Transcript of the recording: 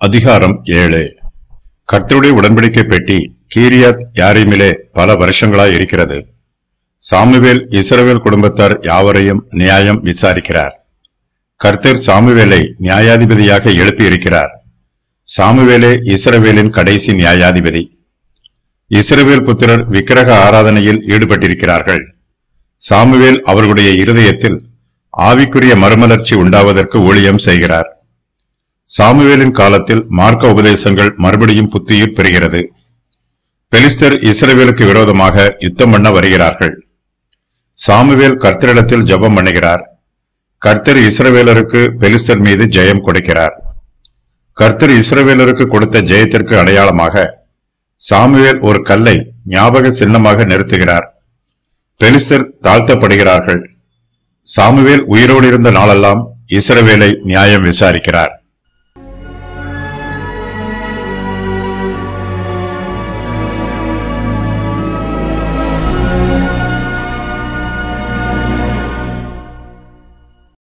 அதிகாரம் ஏழு கர்த்தருடைய உடன்படிக்கை பெட்டி கீரியாத் யாரிமிலே பல வருஷங்களாய் இருக்கிறது சாமுவேல் இஸ்ரவேல் குடும்பத்தார் யாவரையும் நியாயம் விசாரிக்கிறார் கர்த்தர் சாமுவேலை நியாயாதிபதியாக எழுப்பியிருக்கிறார் சாமுவேலே இஸ்ரவேலின் கடைசி நியாயாதிபதி இஸ்ரவேல் புத்திரர் விக்கிரக ஆராதனையில் ஈடுபட்டிருக்கிறார்கள் சாமுவேல் அவர்களுடைய இருதயத்தில் ஆவிக்குரிய மறுமலர்ச்சி உண்டாவதற்கு ஊழியம் செய்கிறார் சாமுவேலின் காலத்தில் மார்க்க உபதேசங்கள் மறுபடியும் புத்துயிர் பெறுகிறது பெலிஸ்தர் இஸ்ரவேலுக்கு விரோதமாக யுத்தம் பண்ண வருகிறார்கள் சாமுவேல் கர்த்தரிடத்தில் ஜெபம் பண்ணுகிறார் கர்த்தர் இஸ்ரவேலருக்கு பெலிஸ்தர் மீது ஜெயம் கொடுக்கிறார் கர்த்தர் இஸ்ரவேலருக்கு கொடுத்த ஜெயத்திற்கு அடையாளமாக சாமுவேல் ஒரு கல்லை ஞாபக சின்னமாக நிறுத்துகிறார் பெலிஸ்தர் தாழ்த்தப்படுகிறார்கள் சாமுவேல் உயிரோடு இருந்த நாளெல்லாம் இஸ்ரவேலை நியாயம் விசாரிக்கிறார்